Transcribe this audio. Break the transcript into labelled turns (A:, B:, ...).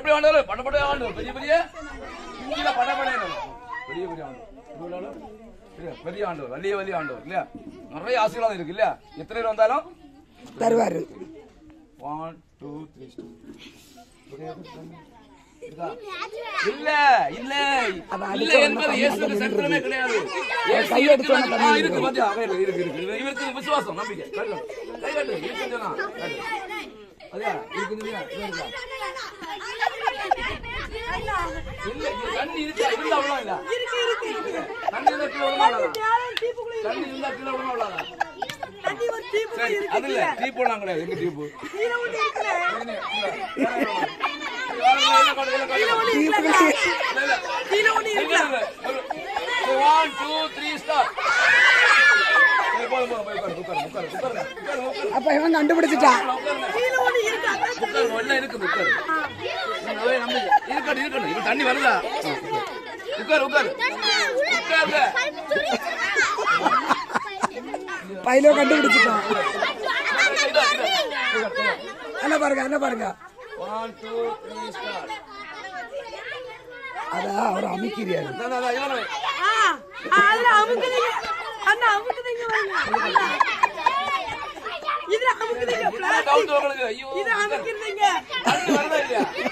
A: எப்படி ஆண்டவர் படப்பட ஆண்டவர் பெரிய பெரிய இங்கில படப்பட பெரிய பெரிய ஆண்டவர் இவ்வளவு ஆளு? இல்லையா? பெரிய ஆண்டவர் வலிய வலிய ஆண்டவர் இல்லையா நிறைய ஆசீர்வாதம் இருக்கு இல்லையா எத்தனை பேர் வந்தாலும்
B: தருவாரு
A: ஒன் டூ த்ரீ இல்ல இல்ல இல்ல என்பது இயேசுக்கு சட்டமே கிடையாது இயேசு
B: கையெடுத்து
A: இருக்கிறார். ஆ, இருக்கு பாத்தியா இருக்கு இருக்கு இருக்கு இவருக்கு விசுவாசம் நம்பிக்கை கை காட்டு. கை காட்டு இருக்கு சொன்னா காட்டு. அதையா இருக்கு இல்லையா இது இருக்கா இல்ல இது தண்ணி இருக்கா இருந்தா அவ்வளவு இல்ல தண்ணி இருந்தா கீழே விழுந்தா அவ்வளவுதான். தண்ணி இருந்தா கீழே விழுந்தா அவ்வளவுதான். சரி அது இல்ல டீ போடலாம் கிடையாது எங்க டீப்பு ஒன் டூ த்ரீ ஸ்டார் போதும் போதும் போய் உட்காரு உட்காரு உட்காரு உட்காருங்க உட்காருங்க உட்காருங்க
B: அப்ப இவன் கண்டுபிடிச்சிட்டான்
A: உட்காருங்க எல்லாம் இருக்குது உட்காரு நல்லாவே நம்புங்க. இருக்கட்டும் இருக்கட்டும் இது தண்ணி வருதா உட்காரு உட்காரு உட்காருங்க
B: பையிலோ கண்டுபிடிச்சிட்டான் என்ன பாருங்க என்ன பாருங்க
A: ஒன் டூ த்ரீ ஸ்டார்
B: அதான் அவர் அமைக்கிறாரு
A: இவனை
C: அதுல அமுக்குதுங்க அண்ணா அமுக்குதுங்க பாருங்க இதுல அமுக்குதுங்க
A: டவுட் உங்களுக்கு ஐயோ
C: இது அமுக்குதுங்க
A: தண்ணி வருதா இல்லையா